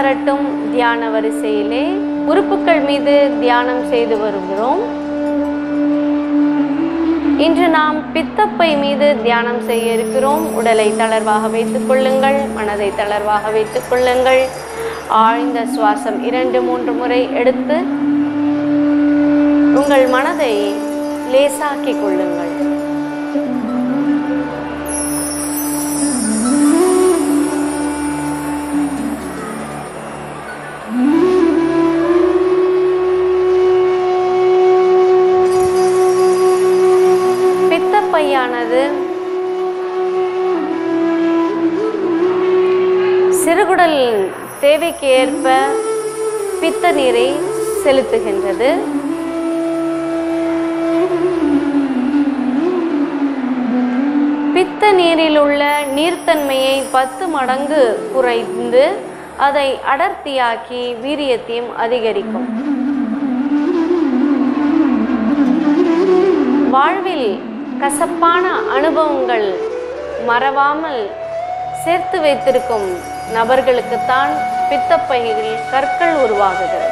வளரட்டும் தியான வரிசையிலே உறுப்புகள் மீது தியானம் செய்து வருகிறோம் இன்று நாம் பித்தப்பை மீது தியானம் செய்ய இருக்கிறோம் உடலை தளர்வாக வைத்துக் கொள்ளுங்கள் மனதை தளர்வாக வைத்துக் கொள்ளுங்கள் ஆழ்ந்த சுவாசம் இரண்டு மூன்று முறை எடுத்து உங்கள் மனதை லேசாக்கிக் கொள்ளுங்கள் பித்தப்பையானது சிறுகுடலின் தேவைக்கு ஏற்ப பித்த நீரை செலுத்துகின்றது பித்த நீரில் உள்ள நீர்த்தன்மையை பத்து மடங்கு குறைந்து அதை அடர்த்தியாக்கி வீரியத்தையும் அதிகரிக்கும் வாழ்வில் கசப்பான அனுபவங்கள் மறவாமல் சேர்த்து வைத்திருக்கும் நபர்களுக்குத்தான் பித்தப்பையில் கற்கள் உருவாகுகிறது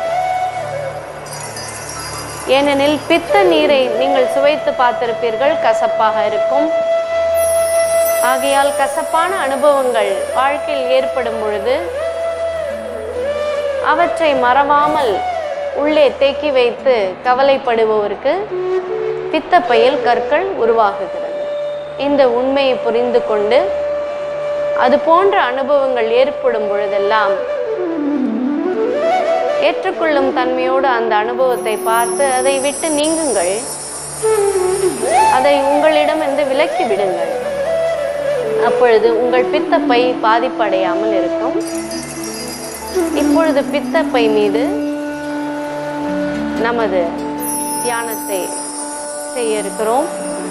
ஏனெனில் பித்த நீரை நீங்கள் சுவைத்து பார்த்திருப்பீர்கள் கசப்பாக இருக்கும் ஆகையால் கசப்பான அனுபவங்கள் வாழ்க்கையில் ஏற்படும் பொழுது அவற்றை மறவாமல் உள்ளே தேக்கி வைத்து கவலைப்படுபவருக்கு பித்தப்பையில் கற்கள் உருவாகுகிறது இந்த உண்மையை புரிந்து கொண்டு அது போன்ற அனுபவங்கள் ஏற்படும் பொழுதெல்லாம் ஏற்றுக்கொள்ளும் தன்மையோடு அந்த அனுபவத்தை பார்த்து அதை விட்டு நீங்குங்கள் அதை உங்களிடமிருந்து விலக்கி விடுங்கள் அப்பொழுது உங்கள் பித்தப்பை பாதிப்படையாமல் இருக்கும் இப்பொழுது பித்தப்பை மீது நமது தியானத்தை செய்ய இருக்கிறோம்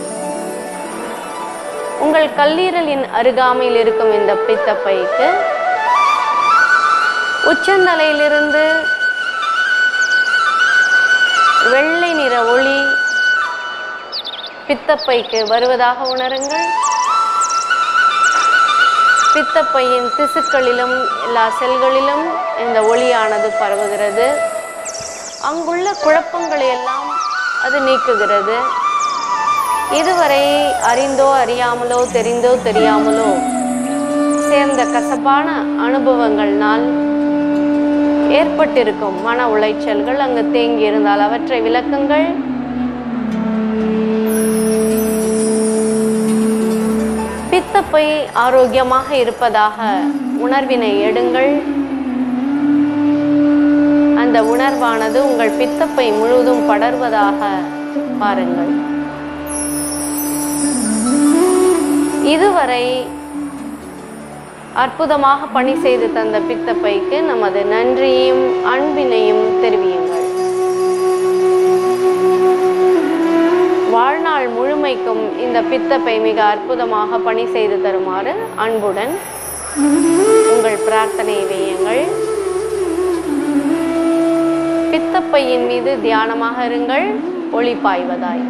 உங்கள் கல்லீரலின் அருகாமையில் இருக்கும் இந்த பித்தப்பைக்கு உச்சந்தலையிலிருந்து வெள்ளை நிற ஒளி பித்தப்பைக்கு வருவதாக உணருங்கள் பித்தப்பையின் திசுக்களிலும் எல்லா செல்களிலும் இந்த ஒளியானது பரவுகிறது அங்குள்ள குழப்பங்களை எல்லாம் அது நீக்குகிறது இதுவரை அறிந்தோ அறியாமலோ தெரிந்தோ தெரியாமலோ சேர்ந்த கசப்பான அனுபவங்கள்னால் ஏற்பட்டிருக்கும் மன உளைச்சல்கள் அங்கு தேங்கி இருந்தால் அவற்றை விளக்குங்கள் பித்தப்பை ஆரோக்கியமாக இருப்பதாக உணர்வினை எடுங்கள் அந்த உணர்வானது உங்கள் பித்தப்பை முழுவதும் படர்வதாக பாருங்கள் இதுவரை அற்புதமாக பணி செய்து தந்த பித்தப்பைக்கு நமது நன்றியையும் அன்பினையும் தெரிவியுங்கள் வாழ்நாள் முழுமைக்கும் இந்த பித்தப்பை மிக அற்புதமாக பணி செய்து தருமாறு அன்புடன் உங்கள் பிரார்த்தனை வையுங்கள் பித்தப்பையின் மீது தியானமாக இருங்கள் ஒளி பாய்வதாய்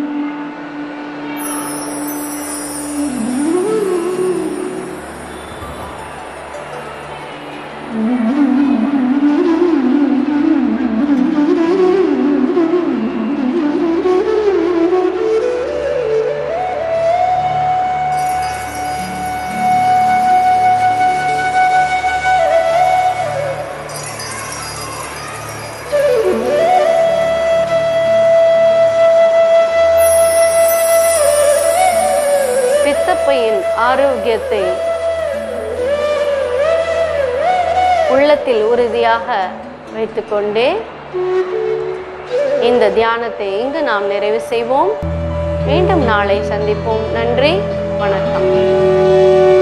பித்தப்பையின் ஆரோக்கியத்தை உள்ளத்தில் உறுதியாக வைத்துக்கொண்டே இந்த தியானத்தை இங்கு நாம் நிறைவு செய்வோம் மீண்டும் நாளை சந்திப்போம் நன்றி வணக்கம்